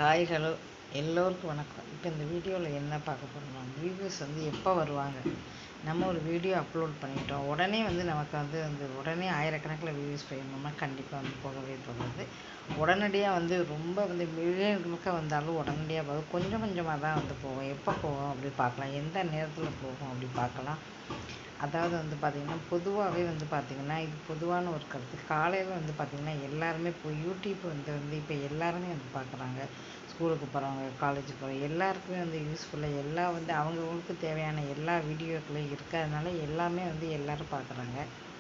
hi hello எல்லோருக்கும் வணக்கம் இப்போ இந்த வீடியோவில் என்ன பார்க்க போகிறோம்னா வியூவர்ஸ் வந்து எப்போ வருவாங்க நம்ம ஒரு வீடியோ அப்லோட் பண்ணிட்டோம் உடனே வந்து நமக்கு வந்து வந்து உடனே ஆயிரக்கணக்கில் வியூஸ் போயிடணும்னா கண்டிப்பாக வந்து போகவே போகாது உடனடியாக வந்து ரொம்ப வந்து மில்லியன் கணக்காக வந்தாலும் உடனடியாக போகும் கொஞ்சம் கொஞ்சமாக தான் வந்து போகும் எப்போ போகும் அப்படி பார்க்கலாம் எந்த நேரத்தில் போகும் அப்படி பார்க்கலாம் அதாவது வந்து பார்த்திங்கன்னா பொதுவாகவே வந்து பார்த்திங்கன்னா இது பொதுவான ஒரு கருத்து காலையில் வந்து பார்த்திங்கன்னா எல்லாருமே இப்போ யூடியூப் வந்து வந்து இப்போ எல்லாருமே வந்து பார்க்குறாங்க ஸ்கூலுக்கு போகிறவங்க காலேஜுக்கு போகிறவங்க எல்லாருக்குமே வந்து யூஸ்ஃபுல்லாக எல்லா வந்து அவங்கவுங்களுக்கு தேவையான எல்லா வீடியோக்களும் இருக்கிறதுனால எல்லாமே வந்து எல்லோரும் பார்க்குறாங்க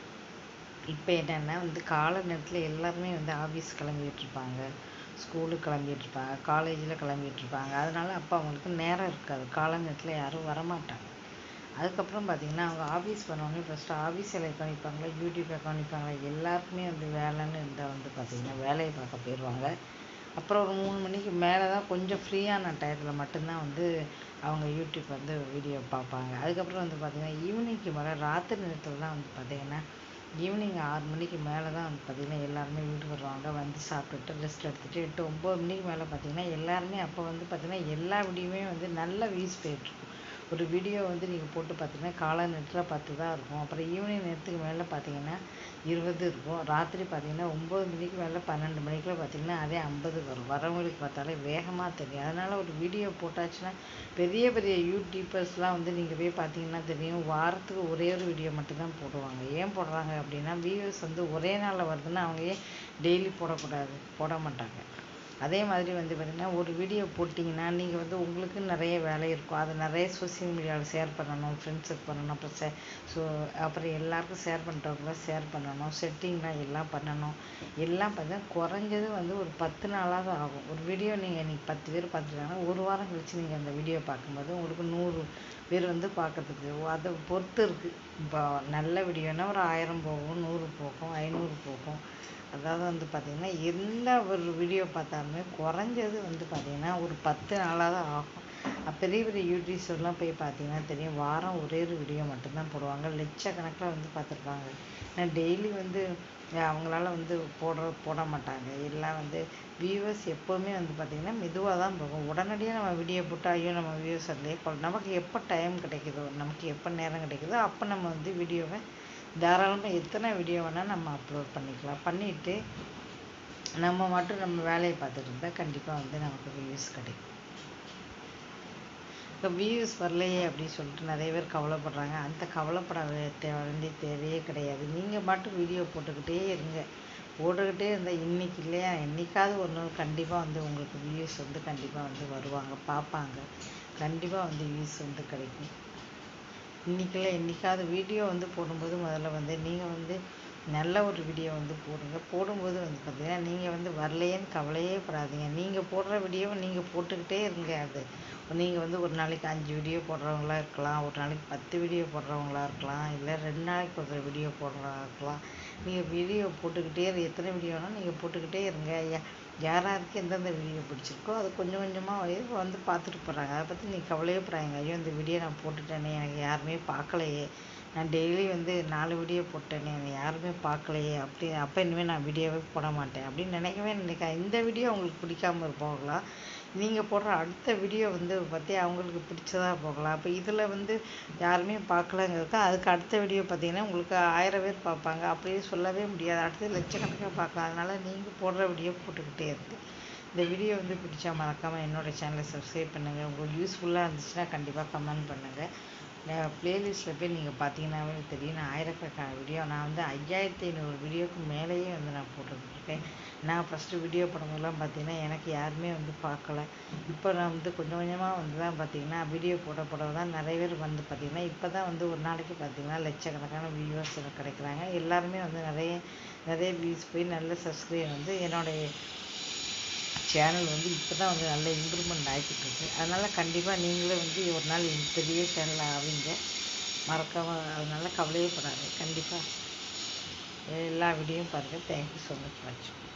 இப்போ என்னென்னா வந்து காலை நேரத்தில் எல்லாருமே வந்து ஆஃபீஸ் கிளம்பிட்டு இருப்பாங்க ஸ்கூலுக்கு கிளம்பிட்டு இருப்பாங்க காலேஜில் கிளம்பிட்டு இருப்பாங்க அதனால அப்போ அவங்களுக்கு நேரம் இருக்காது காலை நேரத்தில் யாரும் வரமாட்டாங்க அதுக்கப்புறம் பார்த்தீங்கன்னா அவங்க ஆஃபீஸ் பண்ணவொடனே ஃபஸ்ட்டு ஆஃபீஸில் கவனிப்பாங்களா யூடியூப்பை கவனிப்பாங்களா எல்லாருக்குமே வந்து வேலைன்னு இருந்தால் வந்து பார்த்திங்கன்னா வேலையை பார்க்க போயிடுவாங்க அப்புறம் ஒரு மூணு மணிக்கு மேலே தான் கொஞ்சம் ஃப்ரீயான டயத்தில் மட்டும்தான் வந்து அவங்க யூடியூப் வந்து வீடியோ பார்ப்பாங்க அதுக்கப்புறம் வந்து பார்த்திங்கன்னா ஈவினிங்க்கு மேலே ராத்திரி நேரத்தில் தான் வந்து பார்த்திங்கன்னா ஈவினிங் ஆறு மணிக்கு மேலே தான் வந்து பார்த்திங்கன்னா எல்லாருமே வீட்டுக்கு வருவாங்க வந்து சாப்பிட்டுட்டு ரெஸ்ட் எடுத்துகிட்டு எட்டு ஒம்பது மணிக்கு மேலே பார்த்திங்கன்னா எல்லாருமே அப்போ வந்து பார்த்திங்கன்னா எல்லா வீடியோவுமே வந்து நல்ல வியூஸ் போயிட்டுருக்கும் ஒரு வீடியோ வந்து நீங்கள் போட்டு பார்த்தீங்கன்னா காலை நேரத்தில் பத்து தான் இருக்கும் அப்புறம் ஈவினிங் நேரத்துக்கு மேலே பார்த்தீங்கன்னா இருபது இருக்கும் ராத்திரி பார்த்தீங்கன்னா ஒம்பது மணிக்கு மேலே பன்னெண்டு மணிக்குள்ள பார்த்தீங்கன்னா அதே ஐம்பது வரும் வரவங்களுக்கு பார்த்தாலே வேகமாக தெரியும் அதனால் ஒரு வீடியோ போட்டாச்சுன்னா பெரிய பெரிய யூடியூபர்ஸ்லாம் வந்து நீங்கள் போய் பார்த்தீங்கன்னா தெரியும் வாரத்துக்கு ஒரே ஒரு வீடியோ மட்டும்தான் போடுவாங்க ஏன் போடுறாங்க அப்படின்னா வியூவர்ஸ் வந்து ஒரே நாளில் வருதுன்னா அவங்க ஏன் டெய்லி போடக்கூடாது போட மாட்டாங்க அதே மாதிரி வந்து பார்த்திங்கன்னா ஒரு வீடியோ போட்டிங்கன்னா நீங்கள் வந்து உங்களுக்கு நிறைய வேலை இருக்கும் அதை நிறைய சோசியல் மீடியாவில் ஷேர் பண்ணணும் ஃப்ரெண்ட்ஸுக்கு பண்ணணும் அப்புறம் ஷே ஸோ அப்புறம் எல்லாருக்கும் ஷேர் பண்ணுறவங்கள ஷேர் பண்ணணும் செட்டிங்லாம் எல்லாம் பண்ணணும் எல்லாம் பார்த்தீங்கன்னா குறைஞ்சது வந்து ஒரு பத்து நாளாவது ஆகும் ஒரு வீடியோ நீங்கள் இன்றைக்கி பத்து பேர் பார்த்துருக்காங்கன்னா ஒரு வாரம் கழித்து நீங்கள் அந்த வீடியோ பார்க்கும்போது உங்களுக்கு நூறு பேர் வந்து பார்க்கறதுக்கு அதை பொறுத்து இருக்குது இப்போ நல்ல வீடியோனா ஒரு ஆயிரம் போகும் நூறு போகும் ஐநூறு போகும் அதாவது வந்து பார்த்திங்கன்னா எந்த ஒரு வீடியோ பார்த்தாலுமே குறைஞ்சது வந்து பார்த்திங்கன்னா ஒரு பத்து நாளாக தான் ஆகும் பெரிய பெரிய யூடியூப்ஸ்லாம் போய் பார்த்தீங்கன்னா தெரியும் வாரம் ஒரே ஒரு வீடியோ மட்டும்தான் போடுவாங்க லட்சக்கணக்கில் வந்து பார்த்துருப்பாங்க ஏன்னா டெய்லி வந்து அவங்களால வந்து போடுற போட மாட்டாங்க எல்லாம் வந்து வியூவர்ஸ் எப்போவுமே வந்து பார்த்திங்கன்னா மெதுவாக தான் போகும் உடனடியாக நம்ம வீடியோ போட்டு ஐயோ நம்ம வியூவர்ஸ் அதுலேயே நமக்கு எப்போ டைம் கிடைக்குதோ நமக்கு எப்போ நேரம் கிடைக்குதோ அப்போ நம்ம வந்து வீடியோவை தாராளமாக எத்தனை வீடியோ வேணால் நம்ம அப்லோட் பண்ணிக்கலாம் பண்ணிவிட்டு நம்ம மட்டும் நம்ம வேலையை பார்த்துட்டு இருந்தால் கண்டிப்பாக வந்து நமக்கு வியூஸ் கிடைக்கும் இப்போ வியூஸ் வரலையே அப்படின்னு சொல்லிட்டு நிறைய பேர் கவலைப்படுறாங்க அந்த கவலைப்பட தேவை வேண்டிய தேவையே கிடையாது நீங்கள் மட்டும் வீடியோ போட்டுக்கிட்டே இருங்க போட்டுக்கிட்டே இருந்தால் இன்றைக்கி இல்லையா என்றைக்காவது ஒரு நாள் கண்டிப்பாக வந்து உங்களுக்கு வியூஸ் வந்து கண்டிப்பாக வந்து வருவாங்க பார்ப்பாங்க கண்டிப்பாக வந்து வியூஸ் வந்து கிடைக்கும் இன்றைக்கில்ல என்றைக்காவது வீடியோ வந்து போடும்போது முதல்ல வந்து நீங்கள் வந்து நல்ல ஒரு வீடியோ வந்து போடுங்க போடும்போது வந்து பார்த்திங்கன்னா நீங்கள் வந்து வரலையேன்னு கவலையே படாதீங்க நீங்கள் போடுற வீடியோவை நீங்கள் போட்டுக்கிட்டே இருங்க அது நீங்கள் வந்து ஒரு நாளைக்கு அஞ்சு வீடியோ போடுறவங்களா இருக்கலாம் ஒரு நாளைக்கு பத்து வீடியோ போடுறவங்களா இருக்கலாம் இல்லை ரெண்டு நாளைக்கு ஒரு வீடியோ போடுறவங்களா இருக்கலாம் நீங்கள் வீடியோ போட்டுக்கிட்டே எத்தனை வீடியோனால் நீங்கள் போட்டுக்கிட்டே இருங்க யாராருக்கு எந்தெந்த வீடியோ பிடிச்சிருக்கோ அது கொஞ்சம் கொஞ்சமாக வந்து பார்த்துட்டு போகிறாங்க அதை பற்றி நீ கவலையே போகிறாங்க ஐயோ இந்த வீடியோ நான் போட்டுட்டேனே எனக்கு யாருமே பார்க்கலையே நான் டெய்லி வந்து நாலு வீடியோ போட்டேனே என்னை யாருமே பார்க்கலையே அப்படி அப்போ இனிமேல் நான் வீடியோவே போட மாட்டேன் அப்படின்னு நினைக்கவே நினைக்க இந்த வீடியோ உங்களுக்கு பிடிக்காம போகலாம் நீங்கள் போடுற அடுத்த வீடியோ வந்து பற்றி அவங்களுக்கு பிடிச்சதாக போகலாம் அப்போ இதில் வந்து யாருமே பார்க்கலங்கிறதுக்கு அதுக்கு அடுத்த வீடியோ பார்த்தீங்கன்னா உங்களுக்கு ஆயிரம் பேர் பார்ப்பாங்க அப்படியே சொல்லவே முடியாது அடுத்து லட்சக்கணக்காக பார்க்கலாம் அதனால் நீங்கள் போடுற வீடியோ போட்டுக்கிட்டே இருக்கு இந்த வீடியோ வந்து பிடிச்சா மறக்காமல் என்னோடய சேனலை சப்ஸ்கிரைப் பண்ணுங்கள் உங்களுக்கு யூஸ்ஃபுல்லாக இருந்துச்சுன்னா கண்டிப்பாக கமெண்ட் பண்ணுங்கள் ப்ளேலிஸ்ட்டில் போய் நீங்கள் பார்த்தீங்கன்னாவே தெரியும் நான் ஆயிரக்கணக்கான வீடியோ நான் வந்து ஐயாயிரத்தி ஐநூறு வீடியோக்கு மேலேயே வந்து நான் போட்டுருக்கேன் நான் ஃபஸ்ட்டு வீடியோ போடும்போதெல்லாம் பார்த்தீங்கன்னா எனக்கு யாருமே வந்து பார்க்கல இப்போ நான் வந்து கொஞ்சம் கொஞ்சமாக வந்து தான் பார்த்தீங்கன்னா வீடியோ போட போட தான் நிறைய பேர் வந்து பார்த்திங்கன்னா இப்போ தான் வந்து ஒரு நாளைக்கு பார்த்திங்கன்னா லட்சக்கணக்கான வியூவர்ஸ் எனக்கு கிடைக்கிறாங்க எல்லாருமே வந்து நிறைய நிறைய வியூஸ் போய் நல்ல சப்ஸ்கிரைப் வந்து என்னுடைய சேனல் வந்து இப்போ தான் வந்து நல்ல இம்ப்ரூவ்மெண்ட் ஆகிக்கிட்டு இருக்கு அதனால் கண்டிப்பாக நீங்களும் வந்து ஒரு நாள் பெரிய சேனல் ஆவீங்க மறக்காமல் அதனால் கவலையே படாது கண்டிப்பாக எல்லா வீடியோவும் பாருங்கள் தேங்க்யூ ஸோ மச் வாட்சிங்